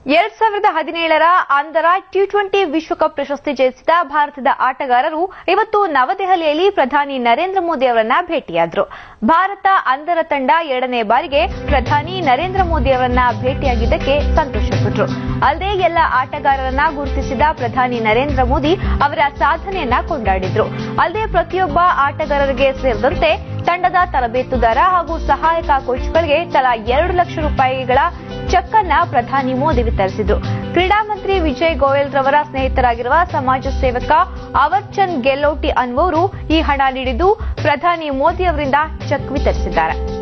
ಎರಡ್ ಸಾವಿರದ ಹದಿನೇಳರ ಅಂಧರ ಟಿ ಟ್ವೆಂಟಿ ವಿಶ್ವಕಪ್ ಪ್ರಶಸ್ತಿ ಜಯಿಸಿದ ಭಾರತದ ಆಟಗಾರರು ಇವತ್ತು ನವದೆಹಲಿಯಲ್ಲಿ ಪ್ರಧಾನಿ ನರೇಂದ್ರ ಮೋದಿ ಅವರನ್ನ ಭೇಟಿಯಾದರು ಭಾರತ ಅಂಧರ ತಂಡ ಎರಡನೇ ಬಾರಿಗೆ ಪ್ರಧಾನಿ ನರೇಂದ್ರ ಮೋದಿ ಅವರನ್ನ ಭೇಟಿಯಾಗಿದ್ದಕ್ಕೆ ಸಂತೋಷಪಟ್ಟರು ಅಲ್ಲದೆ ಎಲ್ಲ ಆಟಗಾರರನ್ನ ಗುರುತಿಸಿದ ಪ್ರಧಾನಿ ನರೇಂದ್ರ ಮೋದಿ ಅವರ ಸಾಧನೆಯನ್ನ ಕೊಂಡಾಡಿದ್ರು ಅಲ್ಲದೆ ಪ್ರತಿಯೊಬ್ಬ ಆಟಗಾರರಿಗೆ ಸೇರಿದಂತೆ ತಂಡದ ತರಬೇತುದಾರ ಹಾಗೂ ಸಹಾಯಕ ಕೋಚ್ಗಳಿಗೆ ತಲಾ ಎರಡು ಲಕ್ಷ ರೂಪಾಯಿಗಳ ಚೆಕ್ ಅನ್ನ ಪ್ರಧಾನಿ ಮೋದಿ ವಿತರಿಸಿದ್ರು ಕ್ರೀಡಾ ಮಂತ್ರಿ ವಿಜಯ್ ಗೋಯಲ್ ರವರ ಸ್ನೇಹಿತರಾಗಿರುವ ಸಮಾಜ ಸೇವಕ ಅವರ್ಚಂದ್ ಗೆಲ್ಲೋಟಿ ಅನ್ವರು ಈ ಹಣ ನೀಡಿದ್ದು ಪ್ರಧಾನಿ ಮೋದಿ ಅವರಿಂದ ಚೆಕ್ ವಿತರಿಸಿದ್ದಾರೆ